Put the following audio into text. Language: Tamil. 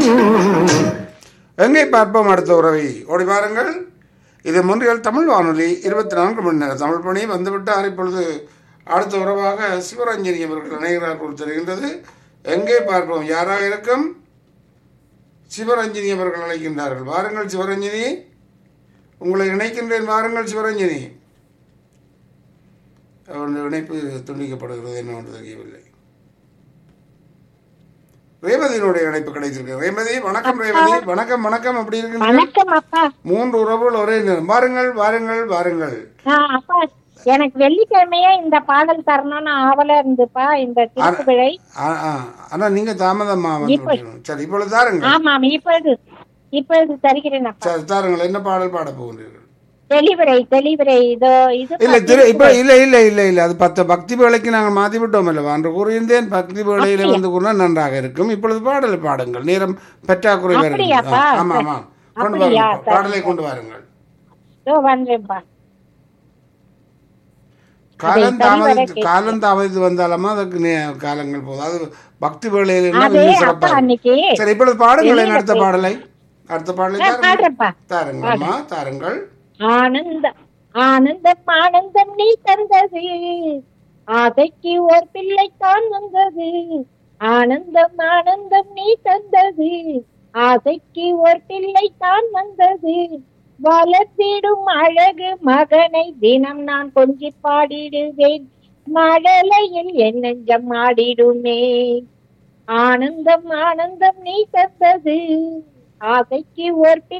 எங்கே பார்ப்போம் அடுத்த உறவை ஓடி பாருங்கள் இது முன்றியல் தமிழ் வானொலி இருபத்தி நான்கு மணி நேரம் தமிழ் பணி வந்துவிட்டார் இப்பொழுது அடுத்த உறவாக சிவரஞ்சனி அவர்கள் இணைகிறார் போல் தெரிகின்றது எங்கே பார்ப்போம் யாராக இருக்கும் சிவரஞ்சனி அவர்கள் அழைக்கின்றார்கள் வாருங்கள் சிவரஞ்சனி உங்களை இணைக்கின்றேன் வாருங்கள் சிவரஞ்சனி அவருடைய இணைப்பு துண்டிக்கப்படுகிறது என்னவென்று தெரியவில்லை ரேவதியினுடைய இணைப்பு கிடைத்திருக்கு ரேவதி வணக்கம் ரேவதி வணக்கம் வணக்கம் அப்படி இருக்கு வணக்கம் அப்பா மூன்று உறவுகள் ஒரே நேரம் வாருங்கள் வாருங்கள் வாருங்கள் ஆ, அப்பா எனக்கு வெள்ளிக்கிழமையே இந்த பாடல் தரணும்னு ஆவலா இருந்துப்பா இந்த திருப்புகழை ஆ, ஆ. ஆனா நீங்க தாமதமா வந்து விட்டீங்க. சரி இப்பொழுது தாருங்கள் ஆமாம் இப்பொழுது இப்பொழுது தருகிறேன் அப்பா சரி தாருங்கள் என்ன பாடல் பாட போகின்றீர்கள் தெளிவுரை தெளிவுரை இதோ இது இல்ல திரு இப்ப இல்ல இல்ல இல்ல இல்ல அது பத்து பக்தி வேலைக்கு நாங்கள் மாத்தி விட்டோம் அல்லவா அன்று கூறியிருந்தேன் பக்தி வேலையில வந்து கூட நன்றாக இருக்கும் இப்பொழுது பாடல் பாடுங்கள் நேரம் பற்றாக்குறை வருகிறது அப்படியாப்பா? ஆ, ஆமா ஆமா கொண்டு அப்படியா? வாருங்கள் பாடலை கொண்டு வாருங்கள் இதோ வந்தேன்ப்பா காலம் அதை சரிவர தாமதித்து காலம் தாமதித்து வந்தாலுமா அதுக்கு நே- காலங்கள் போதும் அது பக்தி வேலையில எல்லாம் அதே இன்னும் அப்பா சிறப்பா இருக்கும். அன்னைக்கு சரி இப்பொழுது பாடுங்களேன் அடுத்த பாடலை அடுத்த பாடலை நான் தாருங்கள் பாடுறேன்ப்பா தாருங்கள் அம்மா தாருங்கள் ஆனந்தம் ஆனந்தம் ஆனந்தம் நீ தந்தது ஆதைக்கு ஒரு பிள்ளைத்தான் வந்தது ஆனந்தம் ஆனந்தம் நீ தந்தது ஆசைக்கு ஒரு பிள்ளைத்தான் வந்தது வளர்த்திடும் அழகு மகனை தினம் நான் கொஞ்சி பாடிடுவேன் மழலையில் என் நெஞ்சம் ஆடிடுமே ஆனந்தம் ஆனந்தம் நீ தந்தது ஆசைக்கு ஒரு பிள்ளை